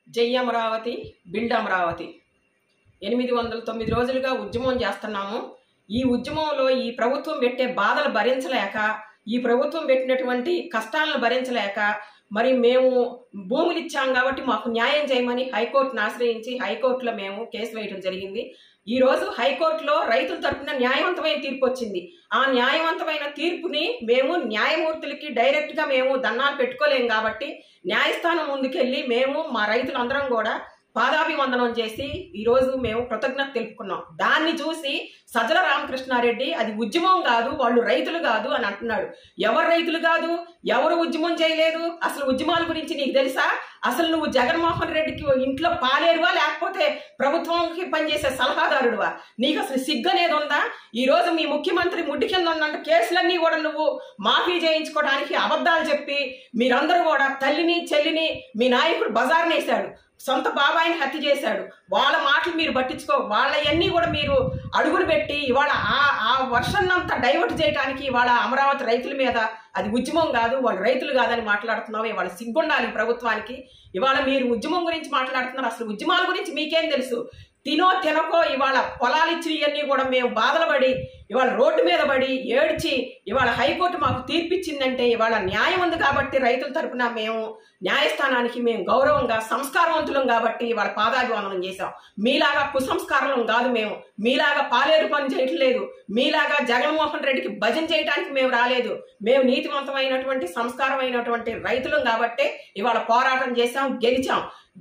జై అమరావతి బిల్డ్ అమరావతి ఎనిమిది వందల తొమ్మిది రోజులుగా ఉద్యమం చేస్తున్నాము ఈ ఉద్యమంలో ఈ ప్రభుత్వం పెట్టే బాధలు భరించలేక ఈ ప్రభుత్వం పెట్టినటువంటి కష్టాలను భరించలేక మరి మేము భూములు ఇచ్చాం కాబట్టి మాకు న్యాయం చేయమని హైకోర్టును ఆశ్రయించి హైకోర్టులో మేము కేసు వేయడం జరిగింది ఈ రోజు హైకోర్టులో రైతుల తరపున న్యాయవంతమైన తీర్పు వచ్చింది ఆ న్యాయవంతమైన తీర్పుని మేము న్యాయమూర్తులకి డైరెక్ట్ గా మేము దండాలు పెట్టుకోలేం కాబట్టి న్యాయస్థానం ముందుకెళ్ళి మేము మా రైతులందరం కూడా పాదాభివందనం చేసి ఈ రోజు మేము కృతజ్ఞత తెలుపుకున్నాం దాన్ని చూసి సజ్జల రామకృష్ణారెడ్డి అది ఉద్యమం కాదు వాళ్ళు రైతులు కాదు అని అంటున్నాడు ఎవరు రైతులు కాదు ఎవరు ఉద్యమం చేయలేదు అసలు ఉద్యమాల గురించి నీకు తెలుసా అసలు నువ్వు జగన్మోహన్ రెడ్డికి ఇంట్లో పాలేరువా లేకపోతే ప్రభుత్వంకి పనిచేసే సలహాదారుడువా నీకు అసలు సిగ్గు అనేది ఉందా ఈ రోజు మీ ముఖ్యమంత్రి ముడ్డి కింద ఉన్నట్టు కేసులన్నీ కూడా నువ్వు మాఫీ చేయించుకోవడానికి అబద్ధాలు చెప్పి మీరందరూ కూడా తల్లిని చెల్లిని మీ నాయకుడు బజార్నేశాడు సొంత బాబాయిని హత్య చేశాడు వాళ్ళ మాటలు మీరు పట్టించుకో వాళ్ళవన్నీ కూడా మీరు అడుగులు పెట్టి ఇవాళ ఆ ఆ వర్షన్నంతా డైవర్ట్ చేయడానికి ఇవాళ అమరావతి రైతుల మీద అది ఉద్యమం కాదు వాళ్ళు రైతులు కాదని మాట్లాడుతున్నావు ఇవాళ సిగ్గుండాలి ప్రభుత్వానికి ఇవాళ మీరు ఉద్యమం గురించి మాట్లాడుతున్నారు అసలు ఉద్యమాల గురించి మీకేం తెలుసు తినో తినకో ఇవాళ పొలాలు ఇచ్చినవన్నీ కూడా మేము బాధలు పడి ఇవాళ రోడ్డు మీద పడి ఏడ్చి ఇవాళ హైకోర్టు మాకు తీర్పిచ్చిందంటే ఇవాళ న్యాయం ఉంది కాబట్టి రైతుల తరపున మేము న్యాయస్థానానికి మేము గౌరవంగా సంస్కారవంతులం కాబట్టి ఇవాళ పాదాభివందనం చేశాం మీలాగా కుసంస్కారం కాదు మేము మీలాగా పాలేరు పని చేయట్లేదు మీలాగా జగన్మోహన్ రెడ్డికి భజన చేయడానికి మేము రాలేదు మేము నీతివంతమైనటువంటి సంస్కారమైనటువంటి రైతులం కాబట్టి ఇవాళ పోరాటం చేశాం గెలిచాం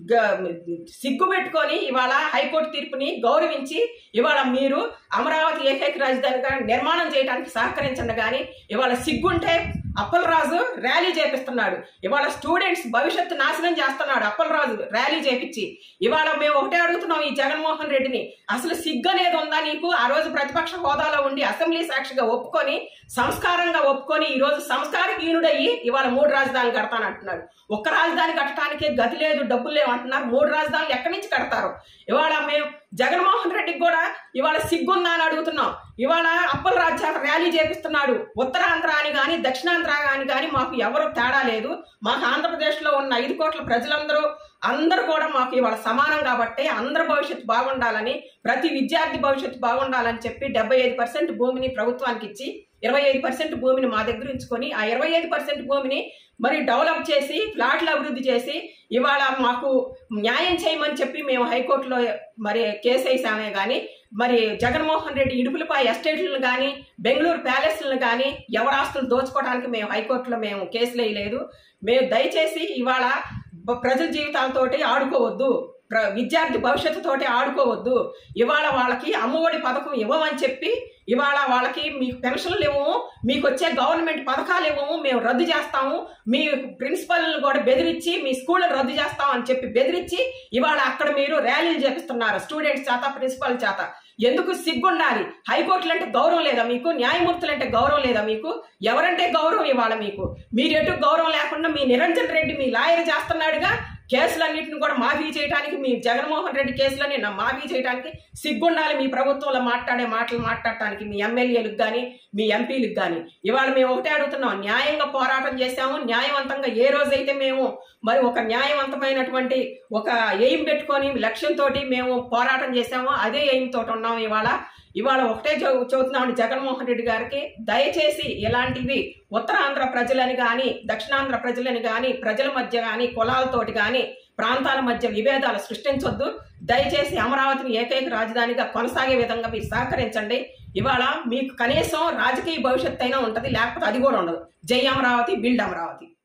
సిగ్గు పెట్టుకొని ఇవాళ హైకోర్టు తీర్పుని గౌరవించి ఇవాళ మీరు అమరావతి ఏకైక రాజధానిగా నిర్మాణం చేయడానికి సహకరించండి కానీ ఇవాళ సిగ్గుంటే అప్పలరాజు ర్యాలీ చేపిస్తున్నాడు ఇవాళ స్టూడెంట్స్ భవిష్యత్తు నాశనం చేస్తున్నాడు అప్పలరాజు ర్యాలీ చేపించి ఇవాళ మేము ఒకటే అడుగుతున్నాం ఈ జగన్మోహన్ రెడ్డిని అసలు సిగ్గు అనేది ఉందా నీకు ఆ రోజు ప్రతిపక్ష హోదాలో ఉండి అసెంబ్లీ సాక్షిగా ఒప్పుకొని సంస్కారంగా ఒప్పుకొని ఈ రోజు సంస్కారహీనుడయ్యి ఇవాళ మూడు రాజధానులు కడతానంటున్నాడు ఒక్క రాజధాని కట్టడానికే గతి లేదు డబ్బులు లేవు అంటున్నారు మూడు రాజధానులు ఎక్కడి నుంచి కడతారు ఇవాళ మేము జగన్మోహన్ రెడ్డికి కూడా ఇవాళ సిగ్గుందా అని అడుగుతున్నాం ఇవాళ అప్పల రాజ్యాల ర్యాలీ చేపిస్తున్నాడు ఉత్తరాంధ్ర అని కానీ దక్షిణాంధ్ర అని కానీ మాకు ఎవరు తేడా లేదు మాకు ఆంధ్రప్రదేశ్లో ఉన్న ఐదు కోట్ల ప్రజలందరూ అందరూ కూడా మాకు ఇవాళ సమానం కాబట్టి అందరి భవిష్యత్తు బాగుండాలని ప్రతి విద్యార్థి భవిష్యత్తు బాగుండాలని చెప్పి డెబ్బై ఐదు పర్సెంట్ భూమిని ప్రభుత్వానికి ఇచ్చి ఇరవై ఐదు పర్సెంట్ భూమిని మా దగ్గర ఉంచుకొని ఆ ఇరవై ఐదు పర్సెంట్ భూమిని మరి డెవలప్ చేసి ఫ్లాట్లు అభివృద్ధి చేసి ఇవాళ మాకు న్యాయం చేయమని చెప్పి మేము హైకోర్టులో మరి కేసు వేసామే కానీ మరి జగన్మోహన్ రెడ్డి ఇడుపులపై ఎస్టేట్లను కానీ బెంగళూరు ప్యాలెస్లను కానీ ఎవరి ఆస్తులు దోచుకోవడానికి మేము హైకోర్టులో మేము కేసులు వేయలేదు మేము దయచేసి ఇవాళ ప్రజల జీవితాలతోటి ఆడుకోవద్దు విద్యార్థి భవిష్యత్తుతోటి ఆడుకోవద్దు ఇవాళ వాళ్ళకి అమ్మఒడి పథకం ఇవ్వమని చెప్పి ఇవాళ వాళ్ళకి మీకు పెన్షన్లు ఇవ్వము మీకు వచ్చే గవర్నమెంట్ పథకాలు ఇవ్వము మేము రద్దు చేస్తాము మీ ప్రిన్సిపల్ కూడా బెదిరించి మీ స్కూళ్ళని రద్దు చేస్తాం అని చెప్పి బెదిరించి ఇవాళ అక్కడ మీరు ర్యాలీలు చేపిస్తున్నారు స్టూడెంట్స్ చేత ప్రిన్సిపల్ చేత ఎందుకు సిగ్గుండాలి హైకోర్టులు అంటే గౌరవం లేదా మీకు న్యాయమూర్తులు అంటే గౌరవం లేదా మీకు ఎవరంటే గౌరవం ఇవాళ మీకు మీరు ఎటు గౌరవం లేకుండా మీ నిరంజన్ రెడ్డి మీ లాయర్ చేస్తున్నాడుగా కేసులన్నింటిని కూడా మాఫీ చేయడానికి మీ జగన్మోహన్ రెడ్డి కేసులని మాఫీ చేయడానికి సిగ్గుండాలి మీ ప్రభుత్వంలో మాట్లాడే మాటలు మాట్లాడటానికి మీ ఎమ్మెల్యేలకు కానీ మీ ఎంపీలకు కానీ ఇవాళ మేము ఒకటే అడుగుతున్నాం న్యాయంగా పోరాటం చేశాము న్యాయవంతంగా ఏ రోజైతే మేము మరి ఒక న్యాయవంతమైనటువంటి ఒక ఎయిమ్ పెట్టుకొని లక్ష్యంతో మేము పోరాటం చేశామో అదే ఎయిమ్ తోటి ఉన్నాం ఇవాళ ఇవాళ ఒకటే చెబుతున్నాను జగన్మోహన్ రెడ్డి గారికి దయచేసి ఇలాంటివి ఉత్తరాంధ్ర ప్రజలని కానీ దక్షిణాంధ్ర ప్రజలని కానీ ప్రజల మధ్య కానీ కులాలతోటి కానీ ప్రాంతాల మధ్య విభేదాలు సృష్టించొద్దు దయచేసి అమరావతిని ఏకైక రాజధానిగా కొనసాగే విధంగా మీరు సహకరించండి ఇవాళ మీకు కనీసం రాజకీయ భవిష్యత్తు అయినా ఉంటుంది లేకపోతే అది కూడా ఉండదు జై అమరావతి బిల్డ్ అమరావతి